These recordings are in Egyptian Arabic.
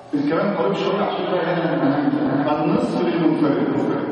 الكلام قريب شويه عشان كده هنا النصف للمنفرد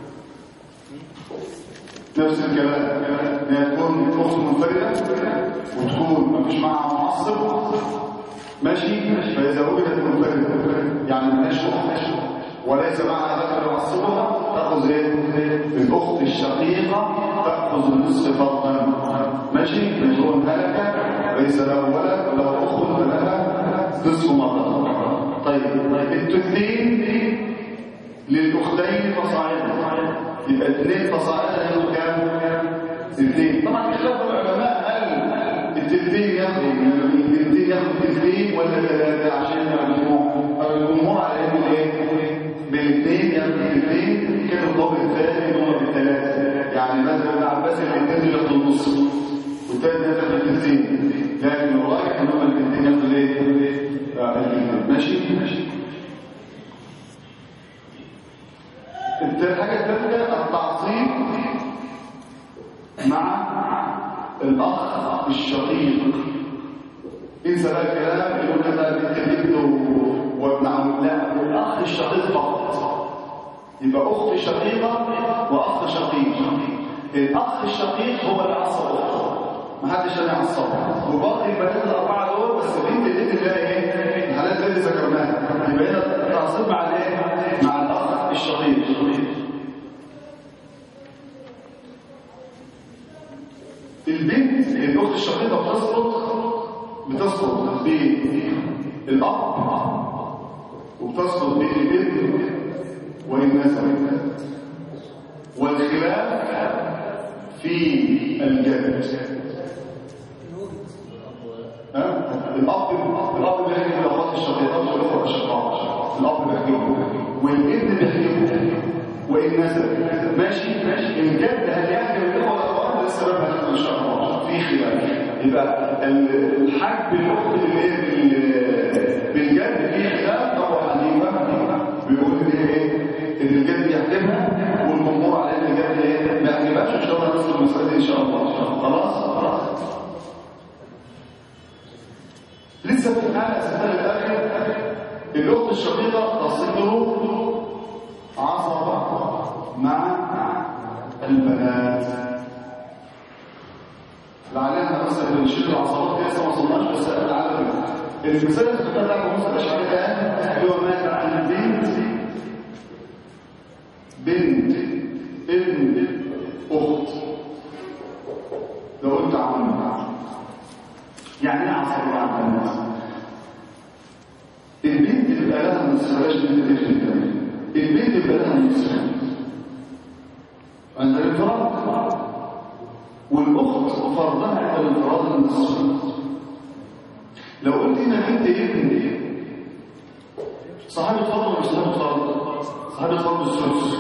نفس الكلام هي تكون اخت منفرده وتكون مفيش معاها معصب ماشي فاذا وجدت منفرده يعني مالهاش اخت وليس معها ذكر يعصبها تاخذ ايه الاخت الشقيقه تاخذ النصف فرضا ماشي يكون هلك ليس له ولد وله اخت فلها نصف مره طيب التثنين للاختين فصاعدا يبقى اثنين فصاعدا ياخدوا كام اثنين طبعا اختلاف العلماء هل التثنين ياخدوا الاثنين ياخدوا اثنين ولا ثلاثه عشان الجمهور الجمهور على ان الايه بالاثنين ياخدوا الاثنين كان الضابط الثاني هو بالثلاثه يعني مثلا ابن عباس الاثنين ياخدوا النص والثالث ياخد الاثنين لكن الراجح ان هم الاثنين ياخدوا الايه ماشي ماشي الحاجة الثالثة التعصيب مع الأخ الشقيق انسى بقى الكلام يقول لك بقى بنت بنت وابن عم لا الأخ الشقيق فقط يبقى أخت شقيقة وأخ شقيق الأخ الشقيق هو اللي عصب ما حدش تاني عصبها وباقي البنات الأربعة دول بس بنت البنت اللي هي إيه الحالات اللي ذكرناها يبقى هنا التعصيب مع الإيه مع الأخ الشقيق البنت الاخت الشقيقه بتسقط بتسقط بالاب وبتسقط بالابن وان نسب والخلاف في الجد ها الاب الاب بيحكي الاخوات الشقيقات والاخوه الشقاق الاب بيحكي والابن بيحكي وان نسب ماشي ماشي الجد هل يحكي الاخوه الاخوات لسه بقى ان شاء الله في خلاف يبقى الحج بالاخت بالجد في خلاف ابو حنيفه بيقول ان ايه ان الجد يحكمها والجمهور على ان الجد ايه ما يحكمهاش ان شاء الله نصل المساله ان شاء الله خلاص خلاص لسه في الحاله السنه الاخر الاخت الشقيقه تصله عصبه مع البنات لعلنا مثلا بنشيل العصبات دي لسه ما وصلناش بس لعل المثال اللي كنت بتاعه موسى الاشعري ده اللي هو مات عن بنت بنت ابن اخت لو قلت عم يعني ايه عصبي عن الناس البنت بيبقى لها نصف بلاش بنت تفهم البنت بيبقى لها نصف عند الانفراد والاخت فرضها على الانفراد النصف لو قلت هنا بنت ابن صاحبة فرض ولا صاحبة فرض صاحبة فرض الثلث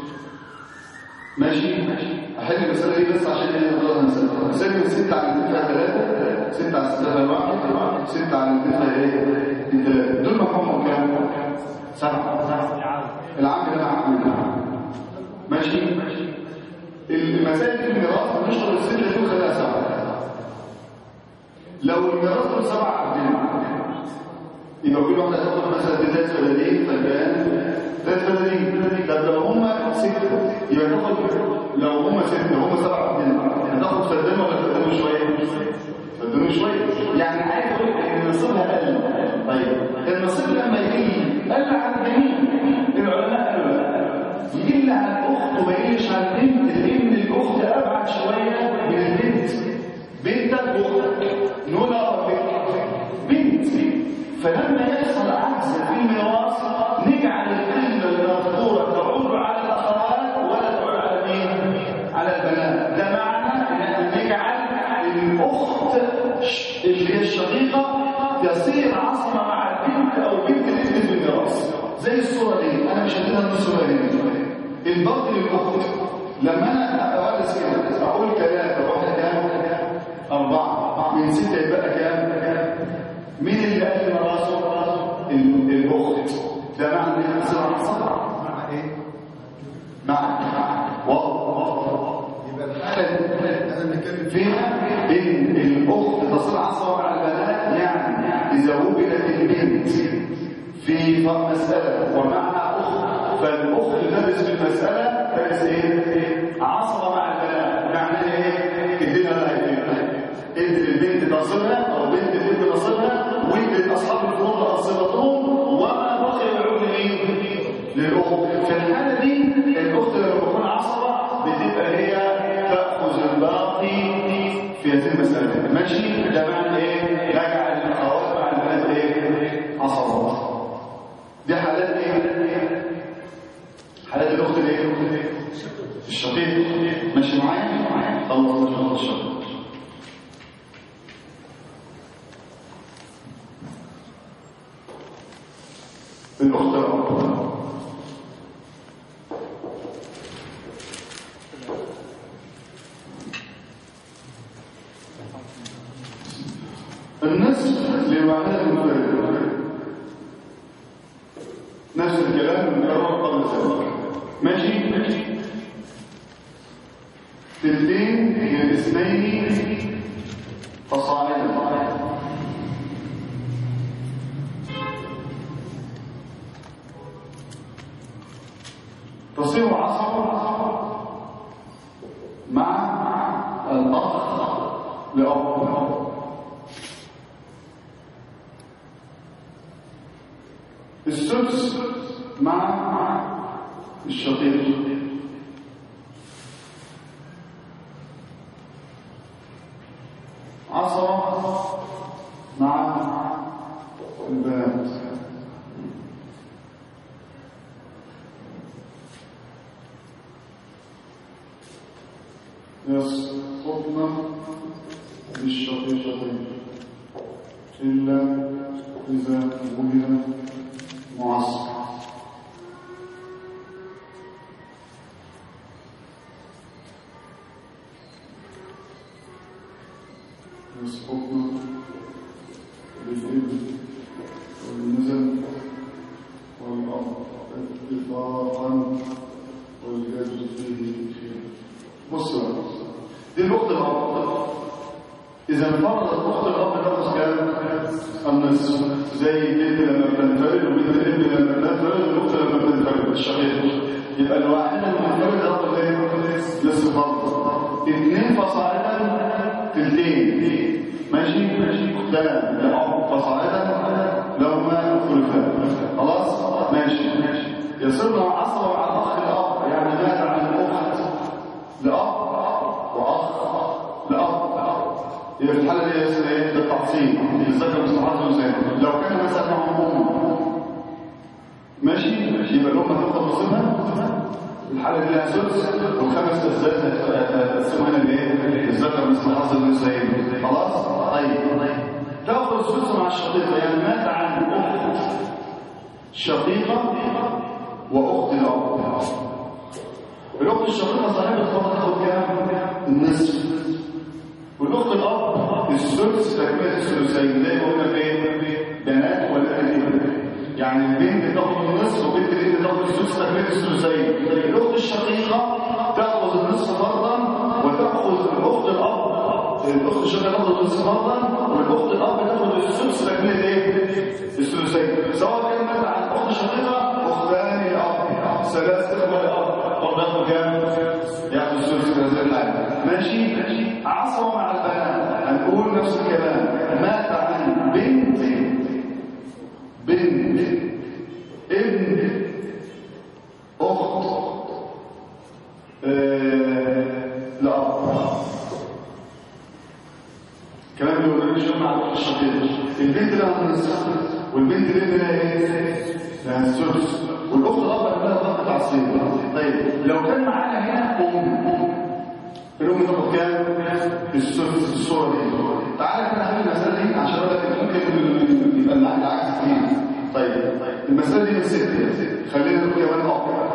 ماشي احل المسألة دي بس عشان ايه نقدر نسألها مسألة من ستة على الاثنين ثلاثة ستة على ستة واحد ستة على الاثنين ايه ثلاثة دول مفهومهم كام؟ سبعة العام ده عام ماشي المسائل في الميراث بنشطر الستة دول خلاها سبعة لو الميراث دول سبعة عبدين يبقى كل واحدة هتاخد مثلا ثلاث فدادين فدان ثلاث فدادين طب لو هم ستة يبقى تاخد لو هم ستة لو هم سبعة عبدين هتاخد فدان ولا فدان شوية؟ فدان شوية يعني عايز اقول ان نصيبها قل طيب النصيب لما يقل قل عن الجميع العلماء قالوا لا يقل عن الاخت وما يقلش عن البنت لان الاخت ابعد شويه من البنت بنتك واختك نقول اقرب بنت فلما يحصل عجز في الميراث نجعل القله المذكوره تعود على الاخوات ولا تعود على مين؟ على البنات ده معنى ان احنا نجعل الاخت اللي هي الشقيقه تصير عصمه مع البنت او بنت الابن في الميراث زي الصوره دي انا مش هديها الصوره دي البطل الاخت لما انا اوارث كده اقول ثلاثه واحد كام اربعه من سته يبقى كام مين اللي قال مراسه الاخت ده معنى ان تصير عصمه مع ايه مع واضح يبقى الحاله اللي انا بنتكلم فيها ان الاخت تصير عصبه مع البنات يعني اذا وجدت البنت في مسألة ومعها أخت فالأخت تدرس في المسألة تدرس إيه؟ عصبة مع البنات معناها إيه؟ تدينا لها يدينا انت البنت تصلها أو بنت الابن تصلها وانت أصحاب الفروض أصلتهم وما بقي يعود لمين؟ للأخت في الحالة دي الأخت لما تكون عصبة بتبقى هي تأخذ الباقي في هذه المسألة ماشي ده معنى ايه نجعل الاخوات مع البنات ايه عصبات دي حالات ايه حالات الاخت الايه الشقيق ماشي معايا الله الله الشقيق الاخت الأب النصف لمعنى المفرد نفس الكلام المكرر قبل ذلك ماشي ماشي تلتين هي الاثنين فصاعدا تصير عصبة مع الأخ لأب السدس مع الشقيق عصا مع البنات يسقطن بالشقيقتين إلا إذا وجد معصب يسقطن بالإبن والنزل والأرض اتفاقا والجد فيه خير بص بقى دي الأخت الأب إذا انفرضت أخت الأب تاخذ كام؟ النصف زي البنت لما بتنفرد وبنت الابن لما بتنفرد والأخت لما بتنفرد الشقيق يبقى الواحدة المنفردة تاخذ إيه؟ نصف فرض اثنين فصاعدا تلتين ماشي؟ ماشي اختان لأب فصاعدا لو ما خلفان خلاص؟ ماشي ماشي يصير عصر على الأخ الأب يعني مات عن الأخت لأب وأخ لأب يبقى في الحالة دي يصير ايه؟ بالتعصيب الذكر مستحضر الانسان لو كان مثلا معهم أم ماشي يبقى الأم هتاخد نصيبها الحالة دي لها سدس والخمس أجزاء هتقسمها لإيه؟ الذكر مثل حظ الأنثيين خلاص؟ طيب تاخد السدس مع الشقيقة يعني مات عن أخت شقيقة وأخت الأب الأخت الشقيقة صاحبة الفرد تاخد كام؟ النصف والأخت الأب السدس تكملة الثلثين زي ما قلنا فين؟ بنات ولا أهلين يعني البنت تاخد النصف وبنت الابن تاخد السدس تكملة الثلثين الأخت الشقيقة تاخذ النصف فرضا وتاخذ الأخت الأب الأخت الشقيقة تاخذ النصف فرضا والأخت الأب تاخذ السدس تكملة إيه؟ الثلثين سواء كان مثلا عن أخت شقيقة أختان الأب ثلاث إخوة الأب برضه كام؟ ياخد السدس في هذه الحالة ماشي؟ ماشي عصوا مع البنات هنقول نفس الكلام مات عن بنت بنت ابن أخت آه، لأب كمان بيقول لك الجمع على الشقيق البنت لها النصف والبنت اللي لها ايه؟ لها السدس والاخت الاب لها ضغط تعصيب طيب لو كان معانا هنا ام الام تاخد كام؟ السدس الصوره دي تعالى كده نعمل المساله دي عشان اقول لك ممكن يبقى معاك العكس فيه طيب المساله دي من ست خلينا نقول كمان اب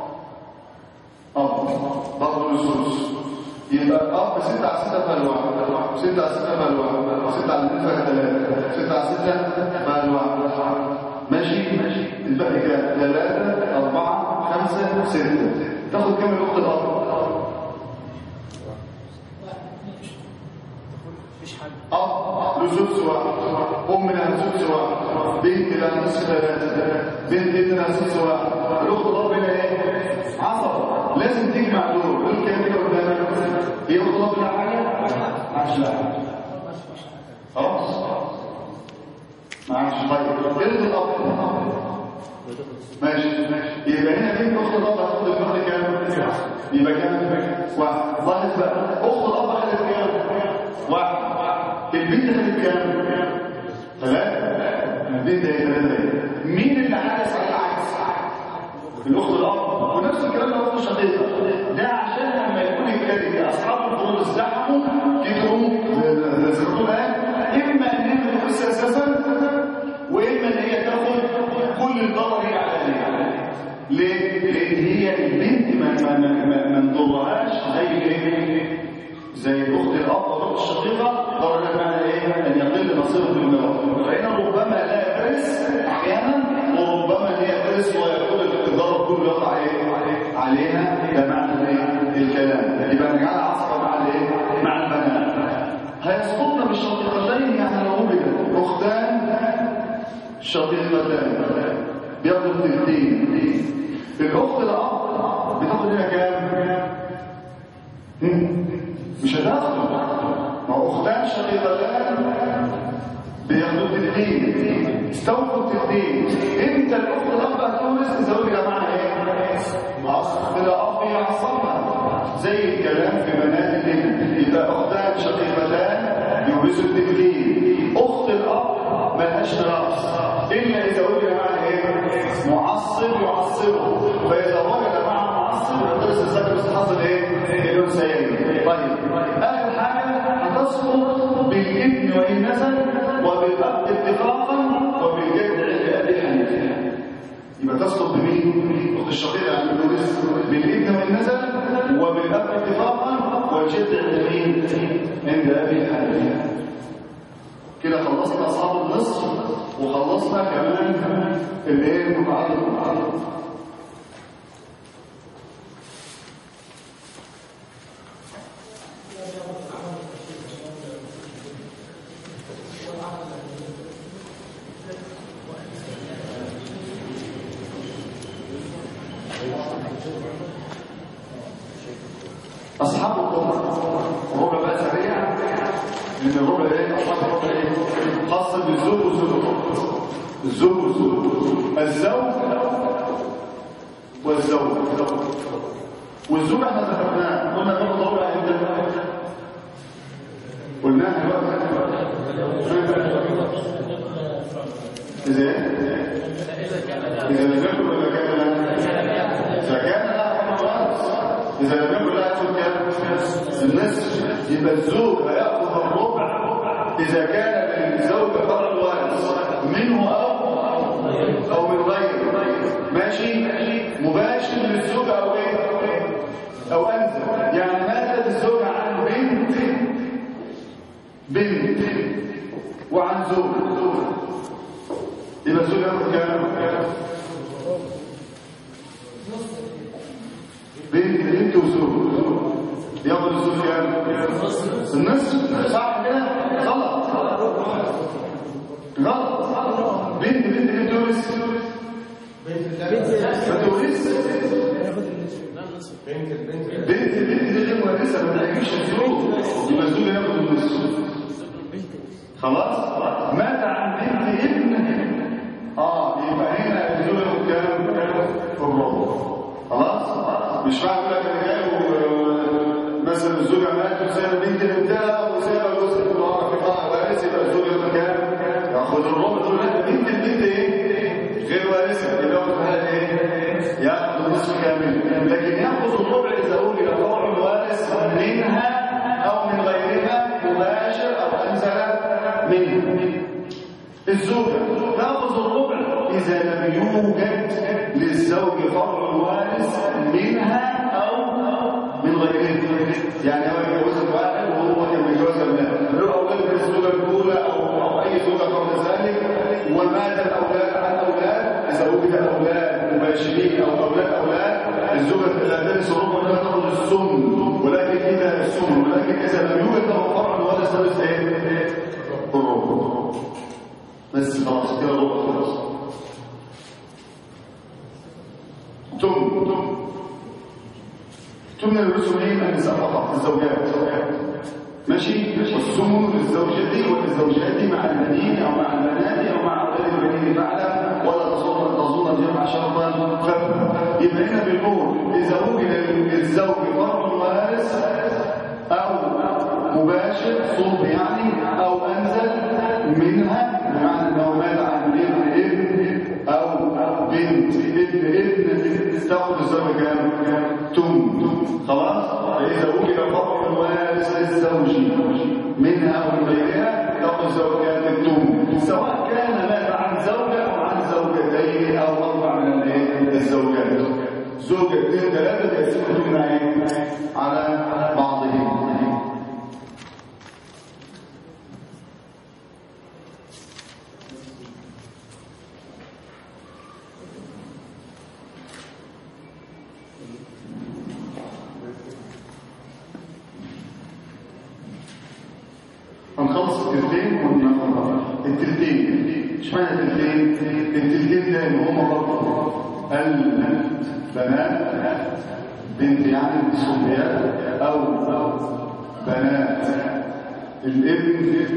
اب برضه السدس يبقى اب 6 على 6 بقى الواحد 6 على 6 بقى الواحد 6 على 2 بقى 3 6 على 6 بقى الواحد ماشي ماشي الباقي كام 3 4 5 6 تاخد كام الاخت الاب مفيش حاجة اب وسدس واحد ام لها سدس واحد بنت لها نصف ثلاثه بنت ابن لها سدس واحد الاخت الاب هنا ايه عصب لازم تجمع دول دول كام كده قدامك هي اخت الاب لها حاجه معلش لا خلاص معلش طيب ارض الاب ماشي يبقى هنا بنت اخت الاب هتاخد المهر كام يبقى كام واحد لاحظ بقى اخت الاب اخذت كام واحد البنت خدت كام ثلاثة البنت هي ثلاثة مين اللي حدث على العكس الاخت الاب ونفس الكلام ده برضه شقيقه ده عشان لما يكون الكذب اصحاب الفروض ازدحموا كتروا ذكروا الان اما ان هي تخش اساسا واما ان هي تاخد كل الضرر اللي عليها ليه؟ لان هي البنت ما ما ما, ما نضرهاش زي ايه؟ زي اخت الاب والاخت الشقيقه ضرر معنى ايه؟ ان يقل نصيبه في الميراث فهنا ربما لا يرث احيانا وربما هي ترث ويكون الضرر كله يقع ايه؟ عليها ده معنى ايه؟ الكلام يبقى نجعلها عصبه مع الايه؟ مع البنات هيسقطن بالشقيقتين يعني لو وجدت اختان شقيقتان بياخدوا التلتين الاخت الاب بتاخد هنا كام؟ مش هتاخد ما هو اختان شقيقتان بياخدوا التلتين استوفوا التلتين انت الاخت الاب هتورث زوجها معها ايه؟ اخت الاب يعصبها زي الكلام في بنات الابن يبقى اختان شقيقتان يورثوا التلتين اخت الاب ملهاش ميراث الا اذا وجد معها ايه؟ معصب يعصبه فاذا وجد معها معصب يدرس الزكاه باستحاضه ايه؟ الانثيين طيب اخر حاجه هتسقط بالابن وان نزل وبالاب اتفاقا وبالجد عند ابي حنيفه يبقى تسقط بمين؟ اخت الشقيقه يعني بتورث بالابن وان نزل وبالاب اتفاقا والجد عند مين؟ عند ابي حنيفه كده خلصنا اصحاب النصف وخلصنا كمان اللي هي المتعلق اصحاب القمر الربع بقى سريع لان الربع ايه اصحاب الربع ايه خاص بالزوج والزوج الزوج والزوج الزوج والزوج والزوج احنا ذكرناه قلنا ناخد ربع امتى قلناها اذا اذا لم يكن ولا كان اذا كان لا خلاص اذا لم يكن لا يكون كام النصف يبقى الزوج هياخذ الربع اذا كان للزوج فرع الوارث منه او او من غيره ماشي مباشر للزوج او ايه او انزل يعني ماتت الزوج عن بنت بنت وعن زوج يبقى الزوج ياخد كام بنت بنت وزوج ياخد الزوج كام النصف صح كده غلط غلط بنت بنت بنت تورث ما تورث بنت بنت دي غير مورثه ما تلاقيش الزوج يبقى الزوج ياخد النصف خلاص مات عن بنت ابن اه يبقى هنا الزوج ياخد كام الربع خلاص مش معنى لك انا جاي مثلا الزوجه ماتت وسايبه بنت بنتها وسايبه جزء من الورق في فرع وارث يبقى الزوج ياخد كام ياخد الربع تقول لا بنت البنت ايه غير وارثه يبقى ياخد حاجه ايه ياخد النصف كامل لكن ياخد الربع اذا وجد فرع الوارث منها او من غيرها مباشر او انزل منه الزوجة تأخذ الربع إذا لم يوجد للزوج فرع وارث منها أو من غيرها يعني هو يتجوز واحد وهو كان يتجوز ابناء له أولاد من الزوجة الأولى أو أو أي زوجة قبل ذلك ومات الأولاد عن أولاد إذا وجد أولاد مباشرين او اولاد اولاد الزوجه لا ترث الربع ولا تاخذ السم ولكن اذا السم ولكن اذا لم يوجد له فرع ولا ثالث ايه؟ الربع بس خلاص كده الربع خلاص تم تم الرسل ايه النساء فقط الزوجات ماشي والسمن للزوجة وللزوجات مع البنين او مع البنات او مع اولاد البنين فعلا ولا تظن تظن الجمع شرطا فهم يبقى هنا بنقول اذا وجد للزوج فرع وارث او مباشر صلب يعني او انزل منها بمعنى انه مات عن ابن ابن او بنت ابن ابن تاخذ الزوجه كام؟ تم خلاص فاذا وجد فرع وارث للزوج منها ومن غيرها تاخذ زوجات التم سواء كان مات عن زوجه او عن زوجتين او اربع من الايه؟ الزوجات زوجة اثنين ثلاثة يسكتون على بعضهم هنخلص التلتين ونخلص التلتين اشمعنى التلتين التلتين ده ان هم برضه البنات بنت يعني الصبيات او بنات الابن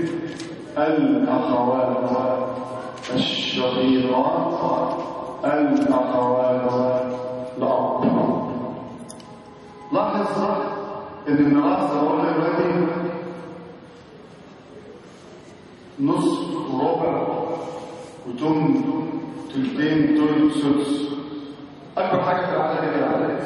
الاخوات الشقيقات الاخوات الاب لاحظ ان الميراث زي ما قلنا دلوقتي نصف وربع وتم تلتين تلت سدس اكبر حاجه في العدد ايه العدد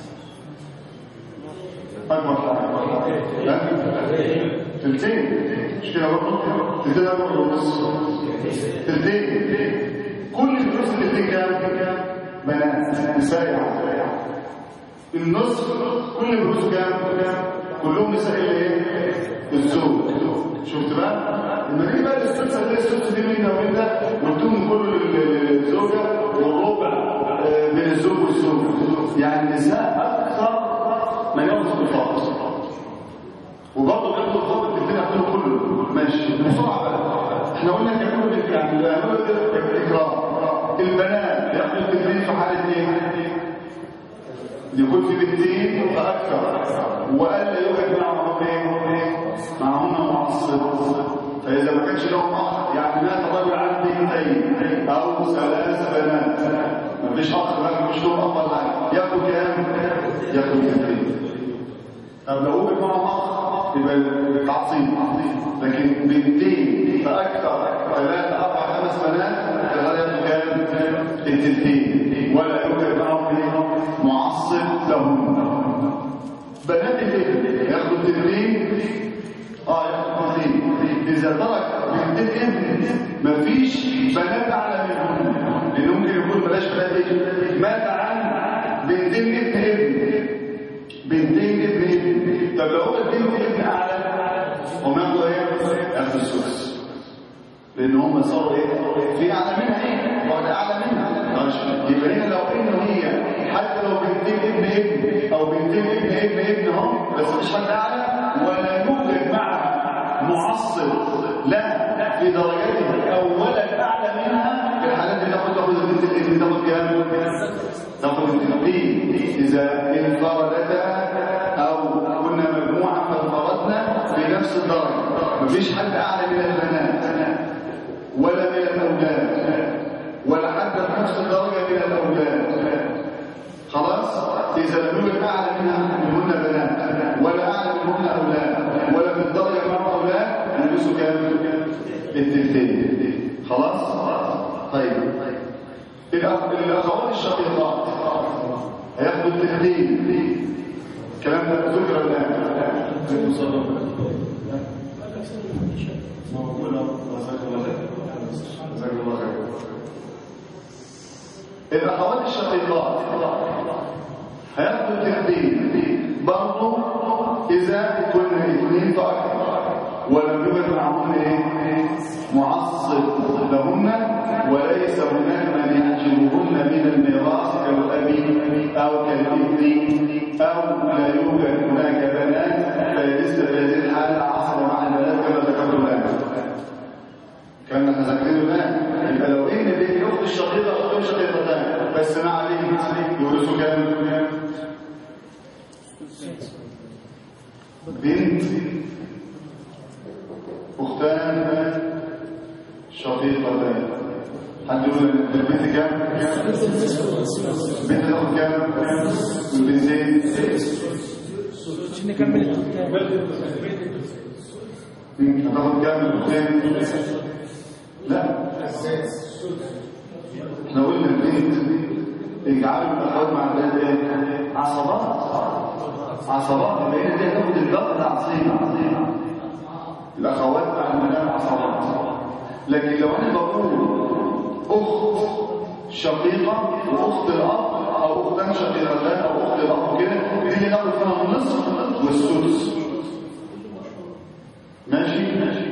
اكبر حاجه لا تلتين مش كده برضه تلتين اكبر من نص تلتين كل الفلوس التلتين كام بنات نساء النصف كل الفلوس كام كلهم نساء الايه الزوج شفت بقى لما نيجي بقى للسدس هتلاقي السدس دي منا ومنا والتوم كله للزوجه والربع بين الزوج والزوج يعني النساء اكثر ما ياخذ بالفرض وبرضه بياخد الفرض الاثنين ياخدوا كله ماشي بسرعه بقى احنا قلنا كانوا يعني بيعملوا الاكرام البنات بياخدوا الاثنين في حاله ايه؟ يكون في بنتين فاكثر والا يوجد معهم ايه؟ معهن معصب فإذا ما كانش لهم أخ يعني مات الرجل عن بنتين أو ثلاث بنات ما فيش أخ بقى مش لهم أخ ولا حاجة ياخد كام؟ ياخد بنتين طب لو وجد معهم أخ يبقى تعصيب لكن بنتين فأكثر ثلاثة أربع خمس بنات فهذا ياخد كام؟ التلتين ولا يوجد معهم معصب لهم بنات الابن ياخدوا التلتين اه ياخد اثنين اذا ترك بنتين ابن مفيش بنات اعلى منهم لان ممكن يكون بلاش بنات ايه مات عن بنتين ابن ابن بنتين ابن ابن طب لو هو بنت ابن اعلى هم ياخدوا ايه ياخدوا السدس لان هم صاروا ايه في اعلى منها ايه واحده اعلى منها ماشي يبقى هنا لو ان هي حتى لو بنتين ابن ابن او بنتين ابن ابن ابن اهو بس مش حد اعلى ولا يوجد معها معصب لا في درجتها او ولد اعلى منها في الحالات دي تاخد تاخد البنت الابن تاخد كام تاخد البنتين اذا انفردتا او كنا مجموعه فانفردنا في نفس الدرجه مفيش حد اعلى من البنات ولا من الاولاد ولا حتى في نفس الدرجه من الاولاد خلاص اذا لم يوجد اعلى منها منهن بنات ولا اعلى منهن اولاد ولا في الدرجه مع اولاد يلبسوا كام التلتين خلاص طيب الاخوات الشقيقات هياخدوا التلتين الكلام ده ذكر الان جزاك الله خير الاخوات الشقيقات هياخدوا التلتين برضه اذا كنا اثنين فاكثر ولم يوجد معهن ايه معصب لهن وليس هناك من يحجبهن من الميراث أو كالابن أو لا يوجد هناك بنات فيجلس في هذه الحالة عصر مع البنات كما ذكرت الآن كان احنا ذاكرين الآن يبقى لو إن بين أخت الشقيقة أختين شقيقتان بس مع بنت يورثوا كام؟ بنت أختان شقيقتان حد يقول ان البنت كام؟ البنت تاخد كام؟ والبنتين عشان نكمل الكتاب هتاخد كام الاختين؟ لا احنا قلنا البنت اجعلوا الاخوات مع البنات ايه؟ عصبات عصبات البنت دي هتاخد الضغط عظيم الاخوات مع البنات عصبات لكن لو انا بقول اخت شقيقه واخت الاب او اختان شقيقتان او اخت الاب كده دي اللي ناخد فيها النصف والسدس ماشي ماشي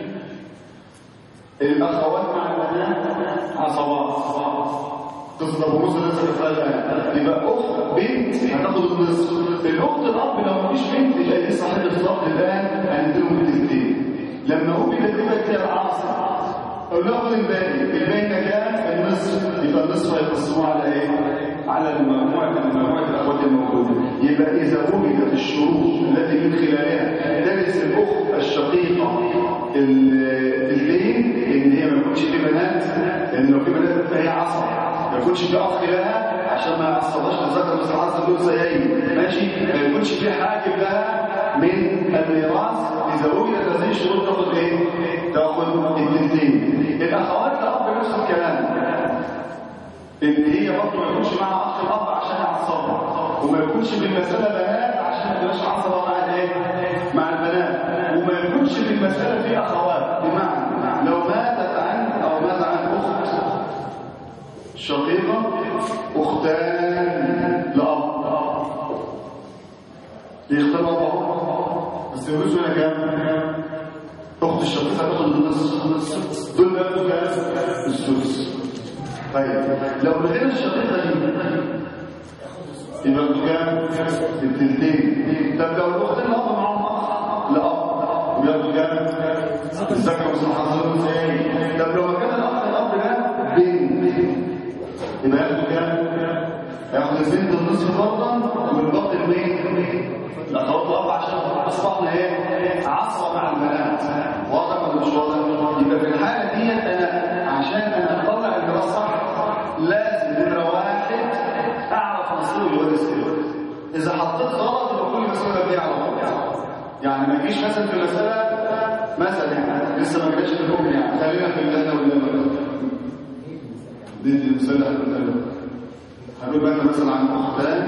الاخوات مع البنات عصبات قصة ابو موسى لسه بتسالها يبقى اخت بنت هتاخد النصف الاخت الاب لو مفيش بنت يبقى دي صاحب الفرق الان هنديلهم التلتين لما هو بيكتبها كده العاصر اقول له خد الباقي الباقي ده كام النصف يبقى النصف هيقسموه على ايه على المجموعه المجموعه الاخوات الموجوده يبقى اذا وجدت الشروط التي من خلالها ترث الاخت الشقيقه الدين ان هي ما يكونش في بنات لان لو في بنات فهي عصب ما يكونش في اخ لها عشان ما يعصبهاش تذكر مثل عصب دول زيين ماشي ما يكونش في حاكم لها من الميراث اذا وجدت هذه الشروط تاخد ايه تاخد الاثنين الاخوات الاب نفس الكلام ان هي برضه ما يكونش معها اخ الاب عشان يعصبها وما يكونش في المساله بنات عشان ما تبقاش عصبه مع الايه مع البنات وما يكونش في المساله في اخوات بمعنى لو ماتت عن او مات عن اخت شقيقه اختان لاب يختار ابوه بس يورثوا هنا كام اخت الشقيقه تاخد النص دول بياخدوا كام السدس طيب لو لقينا الشقيقه دي يبقى كام التلتين طب لو الاختين الاب معاهم اخ لاب وياخدوا كام الذكر مثل حظهم ازاي طب لو كان الاخ الاب ده بنت يبقى ياخدوا كام ياخد البنت النصف فرضا والباقي المين الاخوات الاب عشان اصبحنا ايه عصبه مع البنات واضح ولا مش واضح يبقى في الحاله ديت انا عشان انا اطلع الميراث صح لازم نمره واحد اعرف نصيب الوارث ايه اذا حطيت غلط يبقى كل مساله بيعرف يعني ما يجيش مثلا في مساله مثلا يعني لسه ما جاش في الحكم يعني خلينا في اللي احنا قلنا دي دي المثال اللي احنا هنقول بقى مثلا عن اختان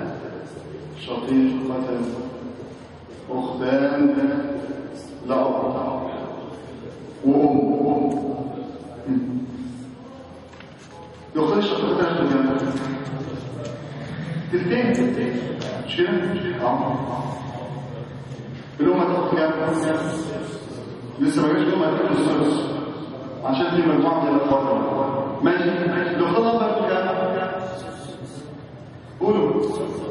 شقيقتان اختان لأب وأم يختار الشقيقتان في الجنة تلتين تلتين مش كده؟ اه الأم هتاخد كام؟ لسه ما جاش الأم هتاخد الثلث عشان في مجموعة من الأطفال ماشي لو اختار الأب كام؟ قولوا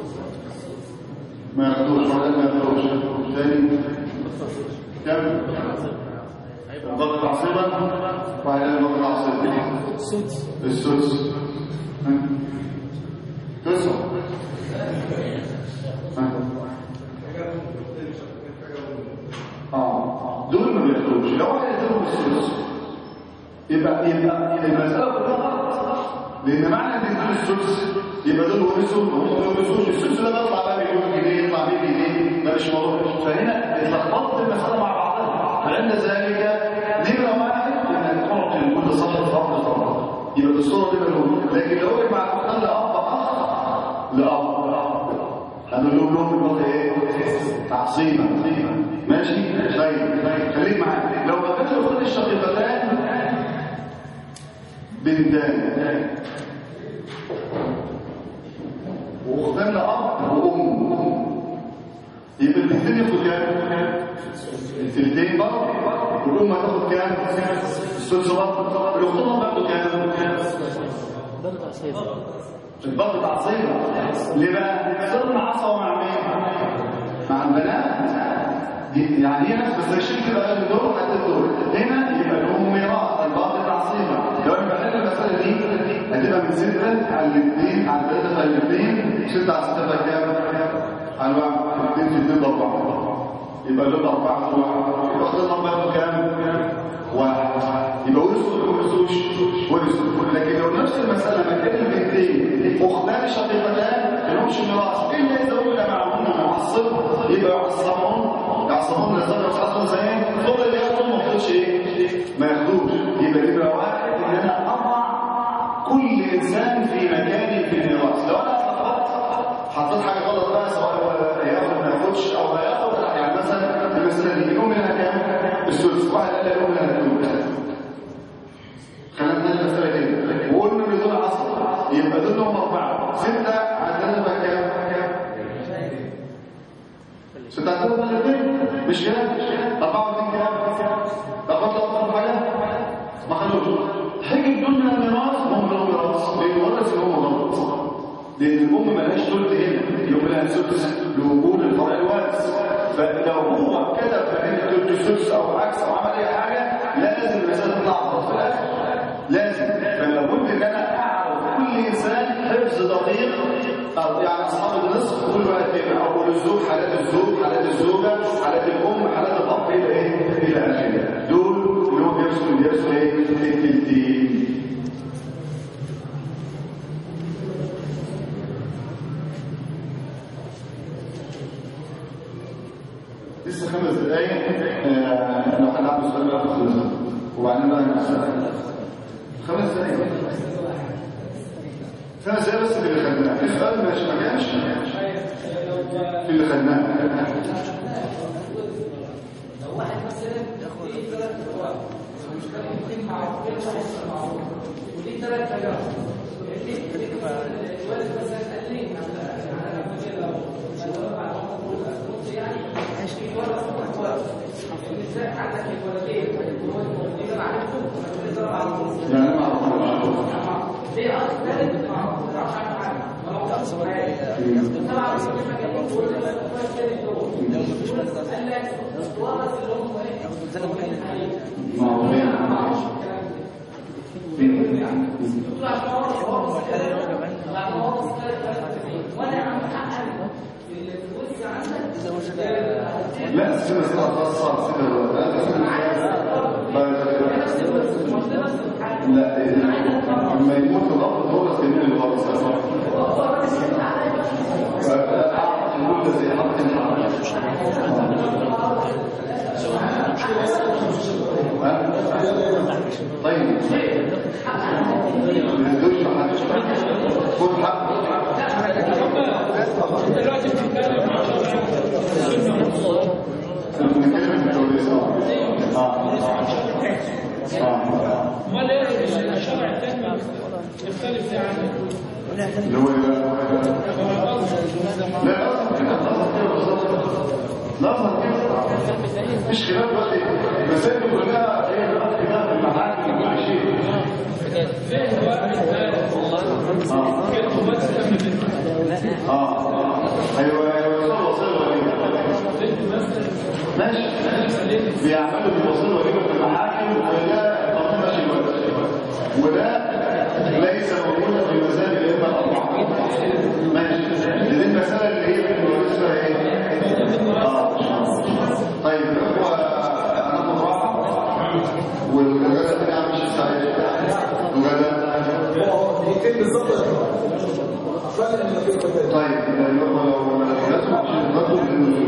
ما ياخدوش ولا ما ياخدوش تاني كم ضغط عصيبا وبعدين ضغط عصيبا السدس السدس تسع اه دول ما بياخدوش لو واحد يديرهم السدس يبقى يبقى المسألة كلها لأن معنى إن دول السدس يبقى دول ورثوا وهم ما ورثوش السدس ده بيطلع بقى مليون جنيه يطلع 100 جنيه ده مش موضوع فهنا اتلخبطت المسألة مع بعضها فعند ذلك نمرة واحد إنك تعطي لكل صاحب أب طبعا يبقى الصورة دي مليون لكن لو وقع مع الأخوان لأب أخ لأب هنقول لهم لهم الوضع إيه؟ تعصيبا ماشي؟ طيب طيب خليك معايا لو ما كانش الأخوان الشقيقتان بنتان واختان اب وام يبقى البنتين ياخدوا كام؟ التلتين برضه والام هتاخد كام؟ السدس برضه الاختين برضه كام؟ ضغط عصيبة الباب تعصيبه ليه بقى؟ صرنا عصا مع مين؟ مع البنات دي يعني هي نفس بس الشيء كده قال دور حتى الدور هنا يبقى لهم ميراث الباب تعصيبه لو انا بحل المساله دي هتبقى من ستة على الاثنين على ثلاثة على الاثنين ستة على ستة بقى كام؟ على واحد اثنين في اثنين أربعة يبقى له أربعة في واحد يبقى خد أربعة كام؟ واحد يبقى ورثوا ولا ما ورثوش؟ ورثوا لكن لو نفس المسألة مكان البنتين أختان شقيقتان ما لهمش ميراث إلا إذا وجد معهن معصب يبقى يعصبون يعصبون الزوج ويعصبون زيين فضل اللي ياخدوا ما ياخدوش إيه؟ ما ياخدوش يبقى يبقى واحد إن أنا أضع كل إنسان في مكانه في الميراث لو أنا أخطأت حطيت حاجة غلط بقى سواء هياخد ما ياخدش أو هياخد يعني مثلا المسألة دي يقوم منها كام؟ السدس واحد قال يقوم منها الثلث خلينا ننزل المسألة كده وقلنا ان دول عصر يبقى دول هم أربعة ستة عندنا بقى كام؟ ستة عندنا بقى الاثنين مش كده؟ أربعة واثنين كام؟ لقد لقد حاجة؟ ما خلوش حجة دول من الميراث هم لهم ميراث لأن ورث اللي هم غلط لأن الأم مالهاش ثلث هنا يوم لها سدس لوجود الفرع الوارث فلو هو كتب فهنا ثلث سدس أو عكس أو عمل أي حاجة لازم المسألة تطلع غلط في الآخر لازم فلو قلت ان انا اعرف كل انسان حفظ دقيق أو يعني اصحاب النصف كل واحد كده او الزوج حالات الزوج حالات الزوجه حالات الام حالات الاب الى ايه الى اخره دول اللي هو بيرسل بيرسل ايه التلتين لسه خمس دقايق آه، لو حد عنده سؤال بقى خلص وبعدين بقى نسأل خمس دقايق خمس دقايق بس اللي خدناه في سؤال ماشي ما كانش في اللي خدناه لو واحد مثلا ليه ثلاث ابواب مشكله ممكن مع وليه ثلاث حاجات الولد مثلا قال لي انا لما لو يعني في ولد ابواب ازاي عندك الولدين اذا عرفته تقدر اعرفه يعني ما اعرفش ليه اصلا ثالث ما اعرفش عنه حاجه ما اعرفش طبعا كلمه جميله تقول لك الثالث دول قال لك ورث اللي هم ايه معروفين فين لا السنة سنة خاصة سنة لا لما يموت الأب هو سنين الغرص نقول زي حق طيب ما يدوش حد خد حق دلوقتي بتتكلم عن نتكلم في التوريث اه اه امال ايه الشرع الثاني يختلف يعني اللي هو ايه بقى؟ لا اصلا كده اصلا كده بالظبط لا اصلا كده مش خلاف دلوقتي المسائل كلها هي دلوقتي كده في المحاكم كل شيء فين واحد اه كلمه بس كمل اه ايوه ايوه وصل ماشي بيعملوا بيوصلوا وليمه في المحاكم وده قانون ماشي دلوقتي وده ليس موجودا في مسائل الائمه الاربعه ماشي دي المساله اللي هي بنورثها ايه؟ اه طيب هو هناخد راحه والغدا بتاع مش سعيد الغدا دقيقتين بالظبط فعلا طيب لو لو لازم عشان ناخد